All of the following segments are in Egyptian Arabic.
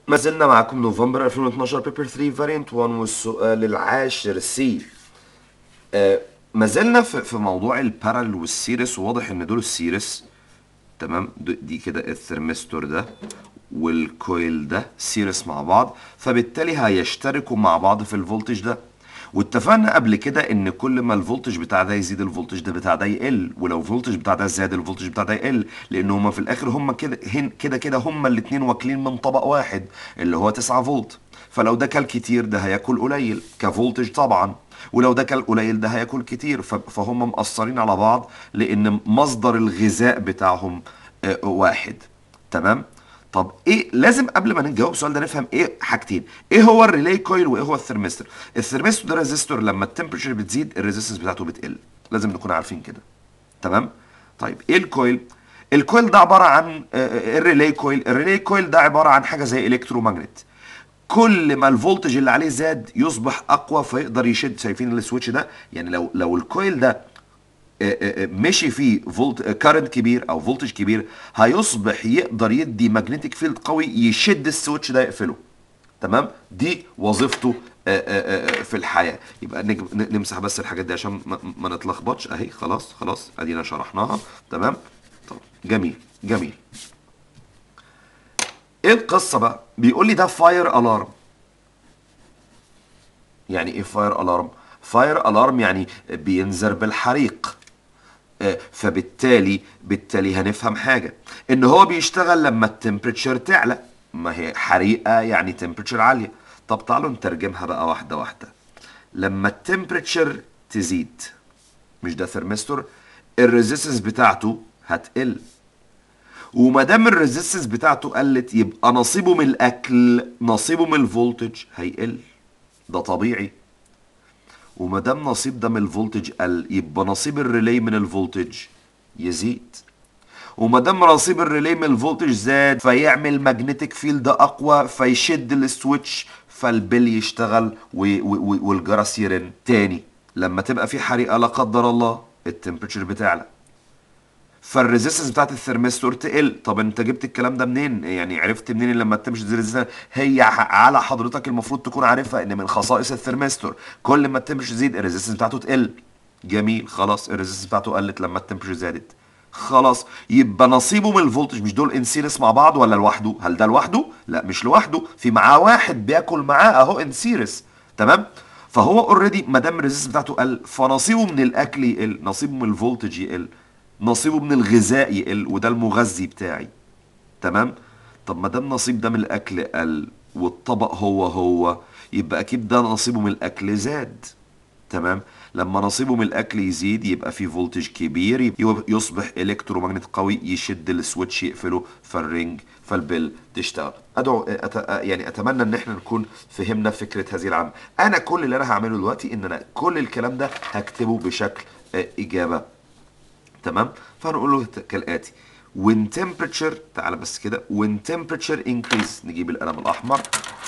ما زلنا معاكم نوفمبر 2012 بيبر 3 فاريانت 1 والسؤال العاشر سي آه ما زلنا في, في موضوع البارل والسيريس وواضح ان دول السيريس تمام د- دي كده الثرمستور ده والكويل ده سيريس مع بعض فبالتالي هيشتركوا مع بعض في الفولتج ده واتفقنا قبل كده ان كل ما الفولتج بتاع ده يزيد الفولتج ده بتاع ده يقل ولو الفولتج بتاع ده زاد الفولتج بتاع ده يقل لان هما في الاخر هما كده هن- كده كده هما الاتنين واكلين من طبق واحد اللي هو 9 فولت فلو ده كل كتير ده هياكل قليل كفولتج طبعا ولو ده كل قليل ده هياكل كتير ف- فهم مقصرين على بعض لان مصدر الغذاء بتاعهم آه، واحد تمام طب ايه لازم قبل ما نجاوب السؤال ده نفهم ايه حاجتين ايه هو الريلي كويل وايه هو الثرمستر الثرمستر ده ريزيستور لما التمبريتشر بتزيد الريزيستنس بتاعته بتقل لازم نكون عارفين كده تمام طيب ايه الكويل الكويل ده عباره عن آه، آه، الريلي كويل الريلي كويل ده عباره عن حاجه زي الكترومagnet كل ما الفولتج اللي عليه زاد يصبح اقوى فيقدر يشد شايفين السويتش ده يعني لو لو الكويل ده آه، آه، آه، مشي فيه فولت كارنت كبير او فولتج كبير هيصبح يقدر يدي ماجنتيك فيلد قوي يشد السويتش ده يقفله تمام دي وظيفته آه، آه، آه، في الحياه يبقى نج- ن- نمسح بس الحاجات دي عشان ما, ما نتلخبطش اهي خلاص خلاص ادينا شرحناها تمام طب جميل جميل ايه القصه بقى بيقول لي ده فاير الارم يعني ايه فاير الارم فاير الارم يعني بينذر بالحريق آه، فبالتالي بالتالي هنفهم حاجه ان هو بيشتغل لما التمبريتشر تعلى ما هي حريقه يعني تمبريتشر عاليه طب تعالوا نترجمها بقى واحده واحده لما التمبريتشر تزيد مش ده ثرمستور الريزيستنس بتاعته هتقل وما دام الريزيستنس بتاعته قلت يبقى نصيبه من الاكل نصيبه من الفولتج هيقل ده طبيعي وما دام نصيب ده من الفولتج قل يبقى نصيب الريلي من الفولتج يزيد وما دام نصيب الريلي من الفولتج زاد فيعمل ماجنتيك فيلد اقوى فيشد السويتش فالبل يشتغل و- و- و- والجرس يرن تاني لما تبقى في حريقه لا قدر الله التمبريتشر بتعلى فالريزيستنس بتاعت الثرمستور تقل طب انت جبت الكلام ده منين يعني عرفت منين لما تمشي الريزيستنس هي ح- على حضرتك المفروض تكون عارفها ان من خصائص الثرمستور كل ما التمبريتشر تزيد الريزيستنس بتاعته تقل جميل خلاص الريزيستنس بتاعته قلت لما التمبريتشر زادت خلاص يبقى نصيبه من الفولتج مش دول انسيرس مع بعض ولا لوحده هل ده لوحده لا مش لوحده في معاه واحد بياكل معاه اهو انسيرس تمام فهو اوريدي ما دام الريزيستنس بتاعته قل فنصيبه من الاكل يقل نصيبه من الفولتج يقل نصيبه من الغذاء يقل وده المغذي بتاعي تمام طب ما دام نصيب ده من الاكل قل والطبق هو هو يبقى اكيد ده نصيبه من الاكل زاد تمام لما نصيبه من الاكل يزيد يبقى في فولتج كبير يب- يصبح الكترومagnet قوي يشد السويتش يقفله فالرينج فالبل تشتغل ادعو أت... يعني اتمنى ان احنا نكون فهمنا فكره هذه العامه انا كل اللي انا هعمله دلوقتي ان انا كل الكلام ده هكتبه بشكل آه، اجابه تمام فهنقول له ت- كالاتي when temperature تعالى بس كده when temperature increase نجيب القلم الاحمر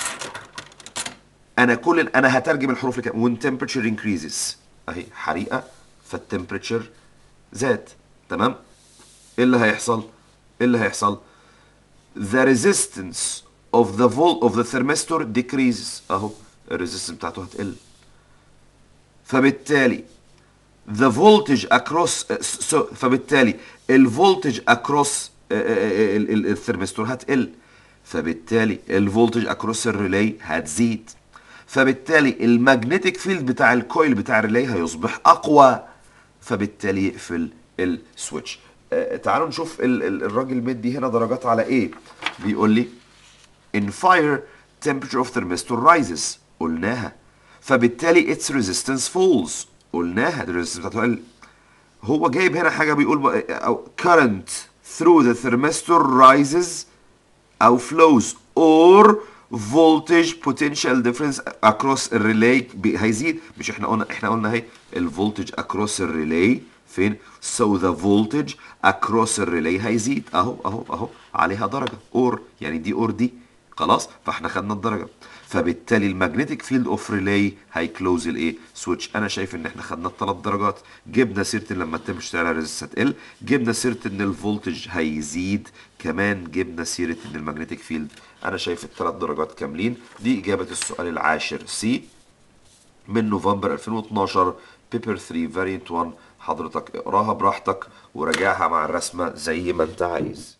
انا كل انا هترجم الحروف لكده when temperature increases اهي حريقه فالتمبريتشر زاد تمام ايه اللي هيحصل ايه اللي هيحصل the resistance of the volt of the thermistor decreases اهو الريزيستنس بتاعته هتقل فبالتالي the voltage across so فبالتالي الفولتج across الثرمستور هتقل فبالتالي الفولتج across الريلي هتزيد فبالتالي المagnetic فيلد بتاع الكويل بتاع الريلي هيصبح اقوى فبالتالي يقفل السويتش آه، تعالوا نشوف ال- ال- الراجل مدي هنا درجات على ايه بيقول لي in fire temperature of thermistor rises قلناها فبالتالي its resistance falls قلناها الريزستنس بتاعته قل هو جايب هنا حاجه بيقول بقى- او current through the thermistor rises او flows or voltage potential difference across الريلي بي- هيزيد مش احنا قلنا احنا قلنا اهي الفولتج across الريلي فين so the voltage across الريلي هيزيد اهو اهو اهو عليها درجه اور يعني دي اور دي خلاص فاحنا خدنا الدرجه فبالتالي المagnetic فيلد اوف ريلاي هيكلوز الايه سويتش انا شايف ان احنا خدنا الثلاث درجات جبنا سيره إن لما التمبرتشر تعلى الريزستنس هتقل جبنا سيره ان الفولتج هيزيد كمان جبنا سيره ان المagnetic فيلد انا شايف الثلاث درجات كاملين دي اجابه السؤال العاشر سي من نوفمبر 2012 بيبر 3 فاريانت 1 حضرتك اقراها براحتك وراجعها مع الرسمه زي ما انت عايز